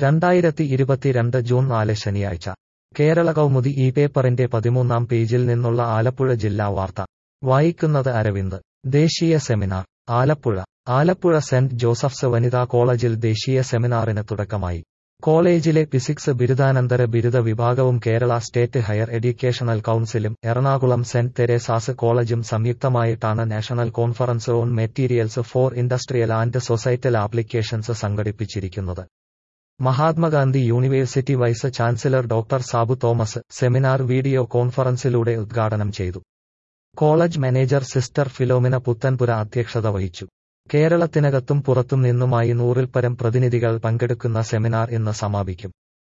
രണ്ടായിരത്തി ഇരുപത്തിരണ്ട് ജൂൺ നാല് ശനിയാഴ്ച കേരള കൗമുദി ഈ പേപ്പറിന്റെ പതിമൂന്നാം പേജിൽ നിന്നുള്ള ആലപ്പുഴ ജില്ലാ വാർത്ത വായിക്കുന്നത് അരവിന്ദ് ദേശീയ സെമിനാർ ആലപ്പുഴ ആലപ്പുഴ സെന്റ് ജോസഫ്സ് വനിതാ കോളേജിൽ ദേശീയ സെമിനാറിന് തുടക്കമായി കോളേജിലെ ഫിസിക്സ് ബിരുദാനന്തര ബിരുദ വിഭാഗവും Kerala state higher educational കൗൺസിലും Ernakulam saint Teresa's കോളേജും സംയുക്തമായിട്ടാണ് national conference on materials for industrial and societal applications സംഘടിപ്പിച്ചിരിക്കുന്നത് Mahatma Gandhi university vice chancellor doctor Sabu Thomas seminar video കോൺഫറൻസിലൂടെ ഉദ്ഘാടനം ചെയ്തു college manager sister Philomena Puthenpura അധ്യക്ഷത വഹിച്ചു കേരളത്തിനകത്തും പുറത്തും നിന്നുമായി നൂറിൽ പരം പ്രതിനിധികൾ പങ്കെടുക്കുന്ന സെമിനാർ ഇന്ന് സമാപിക്കും